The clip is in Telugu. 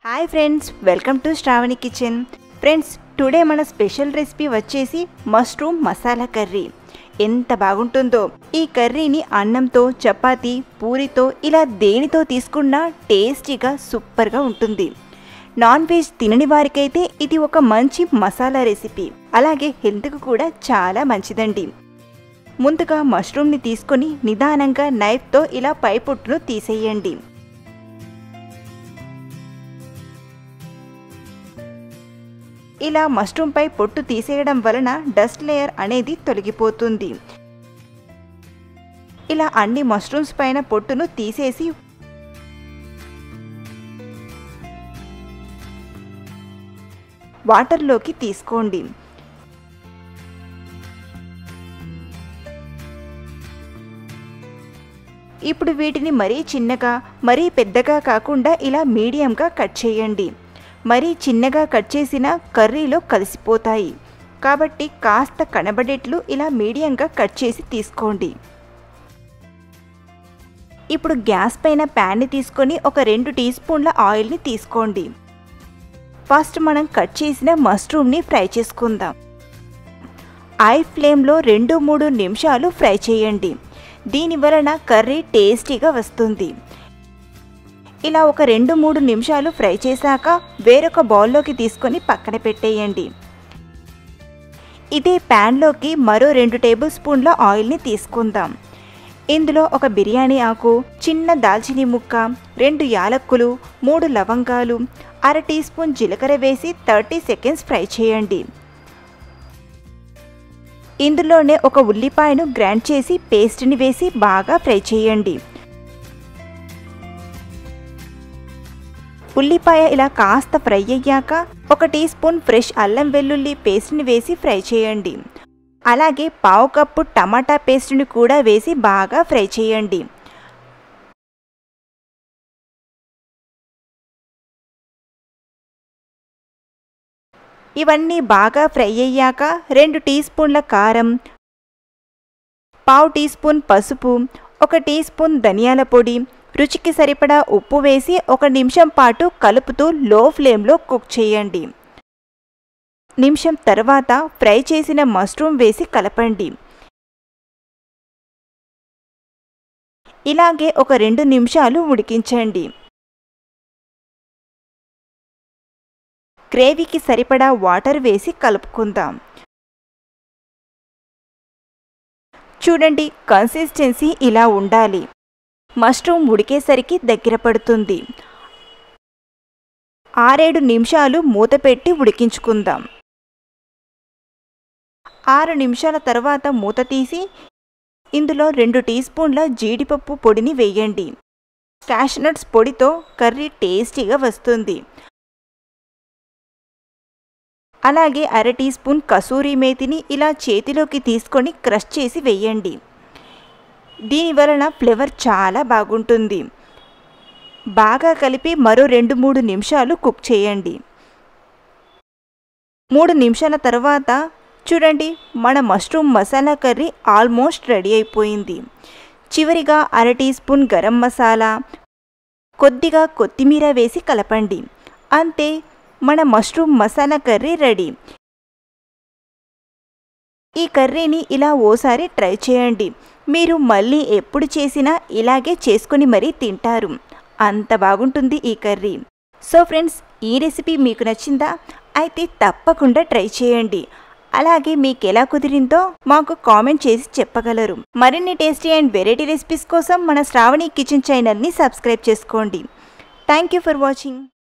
hi friends welcome to Sravani kitchen friends today మన స్పెషల్ రెసిపీ వచ్చేసి మష్రూమ్ మసాలా కర్రీ ఎంత బాగుంటుందో ఈ కర్రీని అన్నంతో చపాతీ పూరితో ఇలా దేనితో తీసుకున్నా టేస్టీగా సూపర్గా ఉంటుంది నాన్ వెజ్ తినని వారికైతే ఇది ఒక మంచి మసాలా రెసిపీ అలాగే హెల్త్కు కూడా చాలా మంచిదండి ముందుగా మష్రూమ్ని తీసుకొని నిదానంగా నైఫ్తో ఇలా పైపుట్టును తీసేయండి ఇలా మష్రూమ్ పై పొట్టు తీసేయడం వలన డస్ట్ లేయర్ అనేది తొలగిపోతుంది ఇలా అన్ని మష్రూమ్స్ పైన పొట్టును తీసేసి వాటర్లోకి తీసుకోండి ఇప్పుడు వీటిని మరీ చిన్నగా మరీ పెద్దగా కాకుండా ఇలా మీడియంగా కట్ చేయండి మరీ చిన్నగా కట్ చేసిన కర్రీలో కలిసిపోతాయి కాబట్టి కాస్త కనబడేట్లు ఇలా మీడియంగా కట్ చేసి తీసుకోండి ఇప్పుడు గ్యాస్ పైన ప్యాన్ని తీసుకొని ఒక రెండు టీ స్పూన్ల ఆయిల్ని తీసుకోండి ఫస్ట్ మనం కట్ చేసిన మష్రూమ్ని ఫ్రై చేసుకుందాం ఐ ఫ్లేమ్లో రెండు మూడు నిమిషాలు ఫ్రై చేయండి దీని వలన కర్రీ టేస్టీగా వస్తుంది ఇలా ఒక రెండు మూడు నిమిషాలు ఫ్రై చేశాక వేరొక బౌల్లోకి తీసుకొని పక్కన పెట్టేయండి ఇదే ప్యాన్లోకి మరో రెండు టేబుల్ స్పూన్ల ఆయిల్ని తీసుకుందాం ఇందులో ఒక బిర్యానీ ఆకు చిన్న దాల్చిని ముక్క రెండు యాలక్కులు మూడు లవంగాలు అర టీ స్పూన్ జీలకర్ర వేసి థర్టీ సెకండ్స్ ఫ్రై చేయండి ఇందులోనే ఒక ఉల్లిపాయను గ్రైండ్ చేసి పేస్ట్ని వేసి బాగా ఫ్రై చేయండి ఉల్లిపాయ ఇలా కాస్త ఫ్రై అయ్యాక ఒక టీ స్పూన్ ఫ్రెష్ అల్లం వెల్లుల్లి పేస్ట్ని వేసి ఫ్రై చేయండి అలాగే పావు కప్పు టమాటా పేస్ట్ని కూడా వేసి బాగా ఫ్రై చేయండి ఇవన్నీ బాగా ఫ్రై అయ్యాక రెండు టీ స్పూన్ల కారం పావు టీ స్పూన్ పసుపు ఒక టీ స్పూన్ ధనియాల పొడి రుచికి సరిపడా ఉప్పు వేసి ఒక నిమిషం పాటు కలుపుతూ లో ఫ్లేమ్లో కుక్ చేయండి నిమిషం తర్వాత ఫ్రై చేసిన మష్రూమ్ వేసి కలపండి ఇలాగే ఒక రెండు నిమిషాలు ఉడికించండి గ్రేవీకి సరిపడా వాటర్ వేసి కలుపుకుందాం చూడండి కన్సిస్టెన్సీ ఇలా ఉండాలి మష్రూమ్ ఉడికేసరికి దగ్గర పడుతుంది ఆరేడు నిమిషాలు మూత పెట్టి ఉడికించుకుందాం ఆరు నిమిషాల తర్వాత మూత తీసి ఇందులో రెండు టీ స్పూన్ల జీడిపప్పు పొడిని వేయండి క్యాష్నట్స్ పొడితో కర్రీ టేస్టీగా వస్తుంది అలాగే అర టీ స్పూన్ కసూరి మేతిని ఇలా చేతిలోకి తీసుకొని క్రష్ చేసి వేయండి దీని వలన ఫ్లేవర్ చాలా బాగుంటుంది బాగా కలిపి మరో రెండు మూడు నిమిషాలు కుక్ చేయండి మూడు నిమిషాల తర్వాత చూడండి మన mushroom masala curry almost ready అయిపోయింది చివరిగా అర టీ స్పూన్ గరం మసాలా కొద్దిగా కొత్తిమీర వేసి కలపండి అంతే మన మష్రూమ్ మసాలా కర్రీ రెడీ ఈ కర్రీని ఇలా ఓసారి ట్రై చేయండి మీరు మళ్ళీ ఎప్పుడు చేసినా ఇలాగే చేసుకొని మరీ తింటారు అంత బాగుంటుంది ఈ కర్రీ సో ఫ్రెండ్స్ ఈ రెసిపీ మీకు నచ్చిందా అయితే తప్పకుండా ట్రై చేయండి అలాగే మీకు ఎలా కుదిరిందో మాకు కామెంట్ చేసి చెప్పగలరు మరిన్ని టేస్టీ అండ్ వెరైటీ రెసిపీస్ కోసం మన శ్రావణి కిచెన్ ఛానల్ని సబ్స్క్రైబ్ చేసుకోండి థ్యాంక్ యూ ఫర్ వాచింగ్